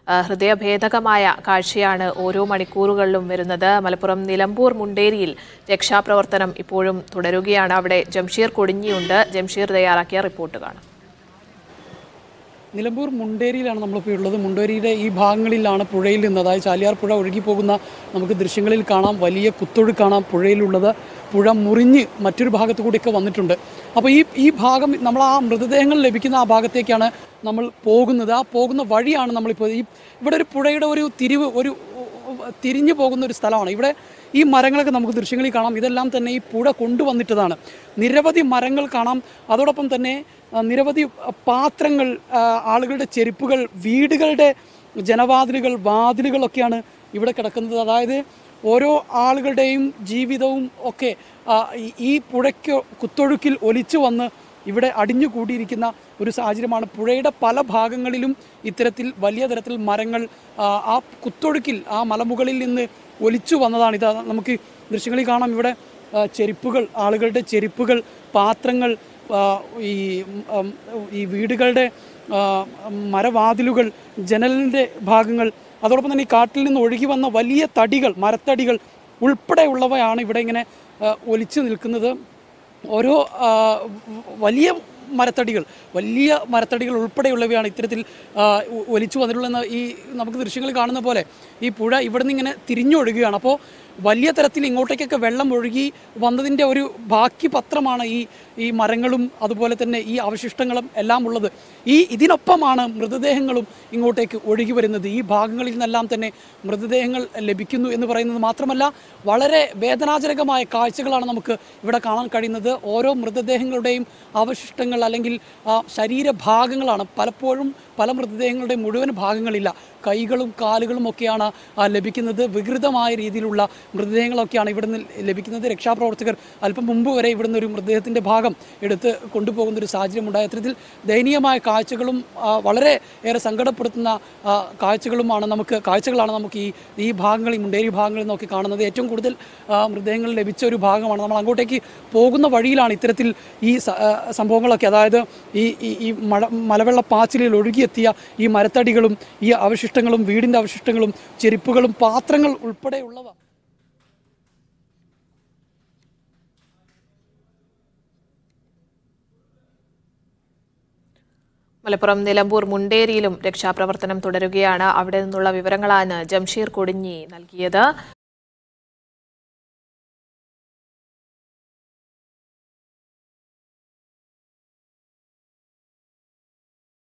ആ, ഹൃദയഭേദകമായ കാഴ്ചയാണ് ഓരോ മണിക്കൂറുകളിലും വരുന്നത് മലപ്പുറം നിലമ്പൂർ മുണ്ടേരിയിൽ രക്ഷാപ്രവർത്തനം ഇപ്പോഴും തുടരുകയാണ് അവിടെ ജംഷീർ കൊടിഞ്ഞിയുണ്ട് ജംഷീർ തയ്യാറാക്കിയ റിപ്പോർട്ട് കാണാം നിലമ്പൂർ മുണ്ടേരിയിലാണ് നമ്മളിപ്പോൾ ഉള്ളത് മുണ്ടേരിയുടെ ഈ ഭാഗങ്ങളിലാണ് പുഴയിൽ നിന്ന് അതായത് ചാലിയാർ പുഴ ഒഴുകി പോകുന്ന നമുക്ക് ദൃശ്യങ്ങളിൽ കാണാം വലിയ കുത്തൊഴു കാണാം പുഴയിലുള്ളത് പുഴ മുറിഞ്ഞ് മറ്റൊരു ഭാഗത്തു കൂടിയൊക്കെ വന്നിട്ടുണ്ട് അപ്പോൾ ഈ ഈ ഭാഗം നമ്മൾ ആ മൃതദേഹങ്ങൾ ലഭിക്കുന്ന ആ ഭാഗത്തേക്കാണ് നമ്മൾ പോകുന്നത് ആ പോകുന്ന വഴിയാണ് നമ്മളിപ്പോൾ ഈ ഇവിടെ ഒരു പുഴയുടെ ഒരു തിരിവ് ഒരു തിരിഞ്ഞു പോകുന്ന ഒരു സ്ഥലമാണ് ഇവിടെ ഈ മരങ്ങളൊക്കെ നമുക്ക് ദൃശ്യങ്ങളിൽ കാണാം ഇതെല്ലാം തന്നെ ഈ പുഴ കൊണ്ടുവന്നിട്ടതാണ് നിരവധി മരങ്ങൾ കാണാം അതോടൊപ്പം തന്നെ ആ, നിരവധി ആ, പാത്രങ്ങൾ ആ, ആളുകളുടെ ചെരുപ്പുകൾ വീടുകളുടെ ജനവാതിലുകൾ വാതിലുകളൊക്കെയാണ് ഇവിടെ കിടക്കുന്നത് അതായത് ഓരോ ആളുകളുടെയും ജീവിതവും ഒക്കെ ആ, ഈ- ഈ പുഴയ്ക്ക് കുത്തൊഴുക്കിൽ ഒലിച്ചു വന്ന് ഇവിടെ അടിഞ്ഞുകൂടിയിരിക്കുന്ന ഒരു സാഹചര്യമാണ് പുഴയുടെ പല ഭാഗങ്ങളിലും ഇത്തരത്തിൽ വലിയ തരത്തിൽ മരങ്ങൾ ആ, ആ കുത്തൊഴുക്കിൽ ആ മലമുകളിൽ നിന്ന് ഒലിച്ചു വന്നതാണ് ഇത് നമുക്ക് ദൃശ്യങ്ങളിൽ കാണാം ഇവിടെ ആ, ചെരുപ്പുകൾ ആളുകളുടെ ചെരുപ്പുകൾ പാത്രങ്ങൾ ആ, ഈ ഉം, ഈ വീടുകളുടെ ആ, മരവാതിലുകൾ ജനലിൻ്റെ ഭാഗങ്ങൾ അതോടൊപ്പം തന്നെ ഈ കാട്ടിൽ നിന്ന് ഒഴുകി വന്ന വലിയ തടികൾ മരത്തടികൾ ഉൾപ്പെടെയുള്ളവയാണ് ഇവിടെ ഇങ്ങനെ ആ, ഒലിച്ചു നിൽക്കുന്നത് ഓരോ ആ, വലിയ മരത്തടികൾ വലിയ മരത്തടികൾ ഉൾപ്പെടെയുള്ളവയാണ് ഇത്തരത്തിൽ ആ, ഒ- ഒലിച്ചു വന്നിട്ടുള്ളതെന്ന് ഈ നമുക്ക് ദൃശ്യങ്ങൾ കാണുന്ന പോലെ ഈ പുഴ ഇവിടെ നിന്ന് ഇങ്ങനെ തിരിഞ്ഞൊഴുകുകയാണ് അപ്പോൾ വലിയ തരത്തിൽ ഇങ്ങോട്ടേക്കൊക്കെ വെള്ളം ഒഴുകി വന്നതിൻ്റെ ഒരു ബാക്കി പത്രമാണ് ഈ ഈ മരങ്ങളും അതുപോലെ തന്നെ ഈ അവശിഷ്ടങ്ങളും എല്ലാം ഉള്ളത് ഈ ഇതിനൊപ്പമാണ് മൃതദേഹങ്ങളും ഇങ്ങോട്ടേക്ക് ഒഴുകി വരുന്നത് ഈ ഭാഗങ്ങളിൽ നിന്നെല്ലാം തന്നെ മൃതദേഹങ്ങൾ ലഭിക്കുന്നു എന്ന് പറയുന്നത് മാത്രമല്ല വളരെ വേദനാജനകമായ കാഴ്ചകളാണ് നമുക്ക് ഇവിടെ കാണാൻ കഴിയുന്നത് ഓരോ മൃതദേഹങ്ങളുടെയും അവശിഷ്ടങ്ങൾ അല്ലെങ്കിൽ ആ, ശരീരഭാഗങ്ങളാണ് പലപ്പോഴും പല മൃതദേഹങ്ങളുടെ മുഴുവൻ ഭാഗങ്ങളില്ല കൈകളും കാലുകളും ഒക്കെയാണ് ആ, ലഭിക്കുന്നത് വികൃതമായ രീതിയിലുള്ള മൃതദേഹങ്ങളൊക്കെയാണ് ഇവിടുന്ന് ലഭിക്കുന്നത് രക്ഷാപ്രവർത്തകർ അല്പം മുമ്പ് വരെ ഇവിടുന്ന് ഒരു മൃതദേഹത്തിൻ്റെ ഭാഗം എടുത്ത് കൊണ്ടുപോകുന്ന ഒരു സാഹചര്യം ഉണ്ടായ അത്തരത്തിൽ ദയനീയമായ കാഴ്ചകളും ആ, വളരെ ഏറെ സങ്കടപ്പെടുത്തുന്ന ആ, കാഴ്ചകളുമാണ് നമുക്ക് കാഴ്ചകളാണ് നമുക്ക് ഈ ഈ ഭാഗങ്ങൾ ഈ മുണ്ടേരി ഭാഗങ്ങളിൽ നിന്നൊക്കെ കാണുന്നത് ഏറ്റവും കൂടുതൽ ആ, മൃതദേഹങ്ങൾ ലഭിച്ച ഒരു ഭാഗമാണ് നമ്മൾ അങ്ങോട്ടേക്ക് പോകുന്ന വഴിയിലാണ് ഇത്തരത്തിൽ ഈ സ- ആ, സംഭവങ്ങളൊക്കെ അതായത് ഈ ഈ- ഈ മഴ മലവെള്ളപ്പാച്ചിലിൽ ഒഴുകിയെത്തിയ ഈ മരത്തടികളും ഈ അവശിഷ്ടങ്ങളും വീടിൻ്റെ അവശിഷ്ടങ്ങളും ചെരുപ്പുകളും പാത്രങ്ങൾ ഉൾപ്പെടെയുള്ളവ മലപ്പുറം നിലമ്പൂർ മുണ്ടേരിയിലും രക്ഷാപ്രവർത്തനം തുടരുകയാണ് അവിടെ നിന്നുള്ള വിവരങ്ങളാണ് ജംഷീർ കൊടിഞ്ഞി നൽകിയത്